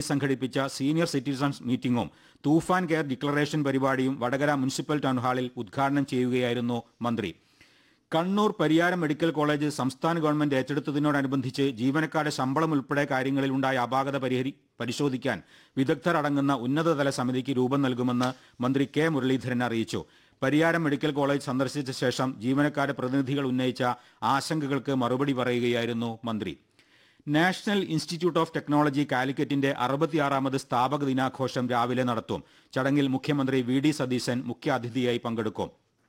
സംഘടിപ്പിച്ച senior citizens മീറ്റിംഗും തൂഫാൻ കെയർ ഡിക്ലറേഷൻ പരിപാടിയും വടകര മുനിസിപ്പൽ ടൗൺ ഹാളിൽ ഉദ്ഘാടനം ചെയ്യുകയായിരുന്നു മന്ത്രി കണ്ണൂർ പരിയാരം മെഡിക്കൽ കോളേജ് സംസ്ഥാന ഗവൺമെന്റ് ഏറ്റെടുത്തതിനോടനുബന്ധിച്ച് ജീവനക്കാരുടെ ശമ്പളം ഉൾപ്പെടെ കാര്യങ്ങളിൽ ഉണ്ടായ അപാകത പരിഹരി പരിശോധിക്കാൻ വിദഗ്ധർ അടങ്ങുന്ന ഉന്നതതല സമിതിക്ക് രൂപം നൽകുമെന്ന് മന്ത്രി കെ മുരളീധരൻ അറിയിച്ചു പരിയാരം മെഡിക്കൽ കോളേജ് സന്ദർശിച്ച ശേഷം ജീവനക്കാരുടെ പ്രതിനിധികൾ ഉന്നയിച്ച ആശങ്കകൾക്ക് മറുപടി പറയുകയായിരുന്നു മന്ത്രി നാഷണൽ ഇൻസ്റ്റിറ്റ്യൂട്ട് ഓഫ് ടെക്നോളജി കാലിക്കറ്റിന്റെ അറുപത്തിയാറാമത് സ്ഥാപക ദിനാഘോഷം രാവിലെ നടത്തും ചടങ്ങിൽ മുഖ്യമന്ത്രി വി ഡി സതീശൻ മുഖ്യാതിഥിയായി പങ്കെടുക്കും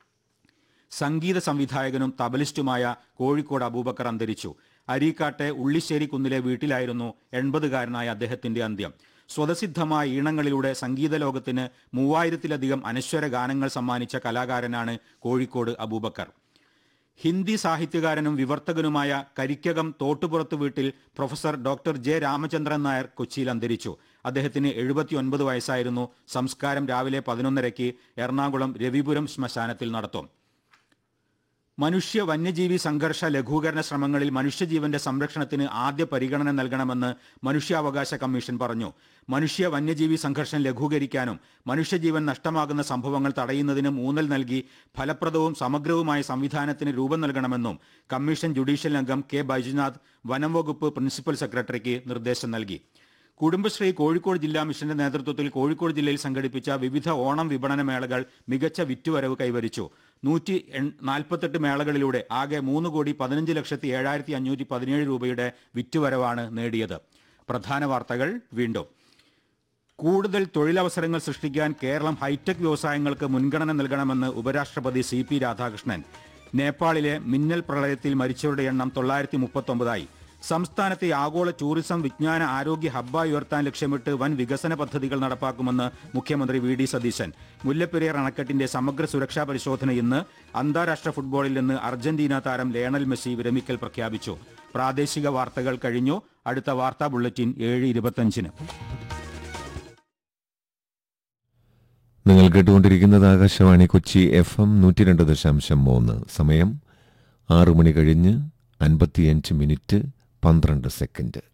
സംഗീത സംവിധായകനും തബലിസ്റ്റുമായ കോഴിക്കോട് അബൂബക്കർ അന്തരിച്ചു അരീക്കാട്ടെ ഉള്ളിശ്ശേരി കുന്നിലെ വീട്ടിലായിരുന്നു എൺപതുകാരനായ അദ്ദേഹത്തിന്റെ അന്ത്യം സ്വതസിദ്ധമായ ഈണങ്ങളിലൂടെ സംഗീത ലോകത്തിന് മൂവായിരത്തിലധികം അനശ്വര ഗാനങ്ങൾ സമ്മാനിച്ച കലാകാരനാണ് കോഴിക്കോട് അബൂബക്കർ ഹിന്ദി സാഹിത്യകാരനും വിവർത്തകനുമായ കരിക്കകം തോട്ടുപുറത്ത് വീട്ടിൽ professor doctor J Ramachandran Nair കൊച്ചിയിൽ അന്തരിച്ചു അദ്ദേഹത്തിന് എഴുപത്തിയൊൻപത് വയസ്സായിരുന്നു സംസ്കാരം രാവിലെ പതിനൊന്നരയ്ക്ക് എറണാകുളം രവിപുരം ശ്മശാനത്തിൽ നടത്തും മനുഷ്യ വന്യജീവി സംഘർഷ ലഘൂകരണ ശ്രമങ്ങളിൽ മനുഷ്യജീവന്റെ സംരക്ഷണത്തിന് ആദ്യ പരിഗണന നൽകണമെന്ന് മനുഷ്യാവകാശ കമ്മീഷൻ പറഞ്ഞു മനുഷ്യ വന്യജീവി സംഘർഷം ലഘൂകരിക്കാനും മനുഷ്യജീവൻ നഷ്ടമാകുന്ന സംഭവങ്ങൾ തടയുന്നതിനും ഊന്നൽ നൽകി ഫലപ്രദവും സമഗ്രവുമായ സംവിധാനത്തിന് രൂപം നൽകണമെന്നും കമ്മീഷൻ ജുഡീഷ്യൽ അംഗം കെ ബൈജുനാഥ് വനം വകുപ്പ് പ്രിൻസിപ്പൽ സെക്രട്ടറിക്ക് നിർദ്ദേശം നൽകി കുടുംബശ്രീ കോഴിക്കോട് ജില്ലാ മിഷന്റെ നേതൃത്വത്തിൽ കോഴിക്കോട് ജില്ലയിൽ സംഘടിപ്പിച്ച വിവിധ ഓണം വിപണന മേളകൾ മികച്ച വിറ്റുവരവ് കൈവരിച്ചു നൂറ്റി നാൽപ്പത്തെട്ട് മേളകളിലൂടെ ആകെ മൂന്ന് കോടി പതിനഞ്ച് ലക്ഷത്തി ഏഴായിരത്തി അഞ്ഞൂറ്റി പതിനേഴ് രൂപയുടെ വിറ്റുവരവാണ് നേടിയത് പ്രധാന വാർത്തകൾ വീണ്ടും കൂടുതൽ തൊഴിലവസരങ്ങൾ സൃഷ്ടിക്കാൻ കേരളം ഹൈടെക് വ്യവസായങ്ങൾക്ക് മുൻഗണന നൽകണമെന്ന് ഉപരാഷ്ട്രപതി സി പി രാധാകൃഷ്ണൻ നേപ്പാളിലെ മിന്നൽ പ്രളയത്തിൽ മരിച്ചവരുടെ എണ്ണം തൊള്ളായിരത്തി മുപ്പത്തൊമ്പതായി സംസ്ഥാനത്തെ ആഗോള ടൂറിസം വിജ്ഞാന ആരോഗ്യ ഹബ്ബായി ഉയർത്താൻ ലക്ഷ്യമിട്ട് വൻ വികസന പദ്ധതികൾ നടപ്പാക്കുമെന്ന് മുഖ്യമന്ത്രി വി ഡി സതീശൻ മുല്ലപ്പെരിയാർ അണക്കെട്ടിന്റെ സമഗ്ര സുരക്ഷാ പരിശോധന ഇന്ന് അന്താരാഷ്ട്ര ഫുട്ബോളിൽ നിന്ന് അർജന്റീന താരം ലയണൽ മെസ്സി വിരമിക്കൽ പ്രഖ്യാപിച്ചു പ്രാദേശിക വാർത്തകൾ കഴിഞ്ഞു അടുത്ത വാർത്താ ബുള്ളറ്റിൻ ഏഴ് ഇരുപത്തഞ്ചിന് നിങ്ങൾ കേട്ടുകൊണ്ടിരിക്കുന്നത് ആകാശവാണി കൊച്ചി എഫ് എം നൂറ്റി രണ്ട് ദശാംശം മൂന്ന് സമയം ആറു മണി കഴിഞ്ഞ് അൻപത്തിയഞ്ച് മിനിറ്റ് പന്ത്രണ്ട് സെക്കൻഡ്